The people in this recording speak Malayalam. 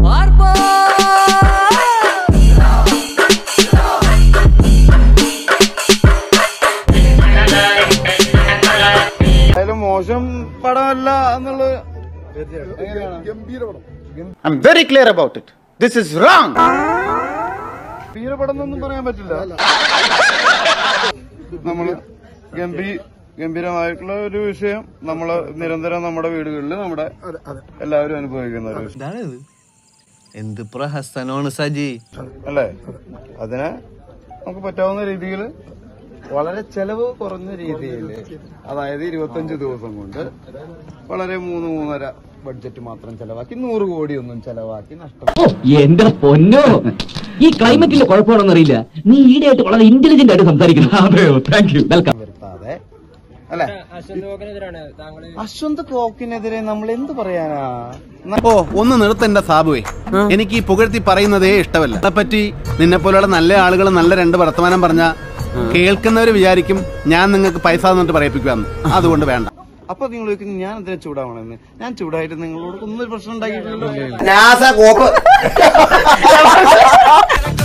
എന്തായാലും മോശം പടമല്ല എന്നുള്ളത് I am very clear about it this is wrong ഗംഭീരപടം എന്നൊന്നും പറയാൻ പറ്റില്ല നമ്മള് ഗംഭീ ഗംഭീരമായിട്ടുള്ള ഒരു വിഷയം നമ്മള് നിരന്തരം നമ്മുടെ വീടുകളിൽ നമ്മുടെ എല്ലാവരും അനുഭവിക്കുന്ന ഒരു വിഷയം എന്താണിത് എന്ത് പ്രഹസനമാണ് സജി അല്ലേ അതിനെ നമുക്ക് പറ്റാവുന്ന രീതിയിൽ വളരെ ചെലവ് കുറഞ്ഞ രീതിയിൽ അതായത് ഇരുപത്തഞ്ച് ദിവസം കൊണ്ട് വളരെ മൂന്ന് മൂന്നര ബഡ്ജറ്റ് മാത്രം ചെലവാക്കി നൂറ് കോടി ഒന്നും ചെലവാക്കി നഷ്ടം ഓ, എന്റെ പൊന്നോ ഈ ക്ലൈമറ്റിന്റെ കുഴപ്പമാണെന്നറിയില്ല നീ ഈടെയായിട്ട് വളരെ ഇന്റലിജന്റ് ആയിട്ട് സംസാരിക്കുന്നു അതെയോ താങ്ക് യു വെൽക്കം വരുത്താതെ അല്ലെ അശ്വന്ത് കോക്കിനെതിരെ നമ്മൾ എന്ത് പറയാനാ ഓ ഒന്ന് നിർത്തണ്ട സാബുവേ എനിക്ക് ഈ പുകഴ്ത്തി പറയുന്നതേ ഇഷ്ടമല്ല അതേപ്പറ്റി നിന്നെ പോലെയുള്ള നല്ല ആളുകൾ നല്ല രണ്ട് വർത്തമാനം പറഞ്ഞ കേൾക്കുന്നവർ വിചാരിക്കും ഞാൻ നിങ്ങൾക്ക് പൈസ തന്നിട്ട് പറയിപ്പിക്കുവാന്ന് അതുകൊണ്ട് വേണ്ട അപ്പൊ നിങ്ങൾ ചോദിക്കുന്നു ഞാൻ എന്തിനാ ചൂടാവണമെന്ന് ഞാൻ ചൂടായിട്ട് നിങ്ങളോട് ഒന്നും പ്രശ്നം ഉണ്ടാക്കിയിട്ടില്ലല്ലോ നാസ കോപ്പ്